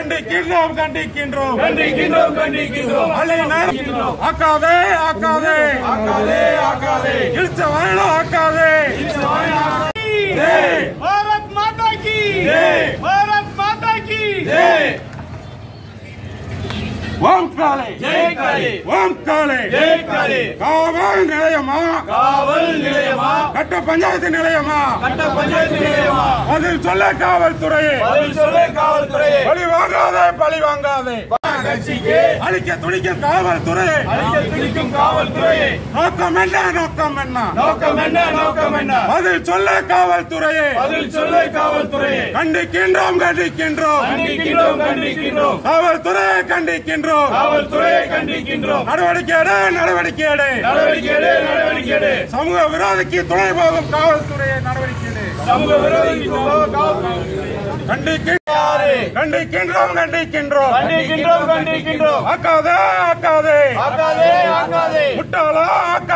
கண்டிக்கின்றோம் கண்டிக்கின்றோம் கண்டிக்கின்றோம் கண்டிக்கின்றோம் அலை நேரம் ஆக்காதே ஆக்காதே ஆக்காதே ஆக்காதே இழுச்ச வாயில ஆக்காதே ஜெய் பாரத் மாதா கி ஜெய். பாரத் மாதா கி ஜெய் ஓம் காலை ஜெய் காளி ஓம் காலை ஜெய் காளி காவல் நிலையமா காவல் நிலையமா கட்ட பஞ்சாயத்து நிலையமா கட்ட பஞ்சாயத்து நிலையமா அதில் சொல்ல காவல்துறையே பதில் சொல்ல காவல்துறையே பழி வாங்காதே பழி வாங்காதே கட்சிக்கு அழிக்க துடிக்கும் காவல்துறையே அழிக்க துடிக்கும் காவல்துறையே நோக்கம் என்ன நோக்கம் என்ன நோக்கம் என்ன நோக்கம் என்ன அதில் சொல்ல காவல்துறையே பதில் சொல்ல காவல்துறையே கண்டிக்கின்றோம் கண்டிக்கின்றோம் கண்டிக்கின்றோம் கண்டிக்கின்றோம் காவல்துறையை கண்டிக்கின்றோம் காவல்துறையை கண்டிக்கின்றோம் நடவடிக்கை எடு நடவடிக்கை எடு நடவடிக்கை எடு நடவடிக்கை எடு சமூக விரோதிக்கு துணை போகும் காவல்துறையை நடவடிக்கை எடு சமூக விரோதிக்கு காவல்துறை கண்டிக்கின்றோம் யாரு கண்டிக்கின்றோம் கண்டிக்கின்றோம் கண்டிக்கின்றோம் கண்டிக்கின்றோம் ஆக்காதே ஆக்காதே ஆக்காதே ஆக்காதே முட்டாளா ஆக்காதே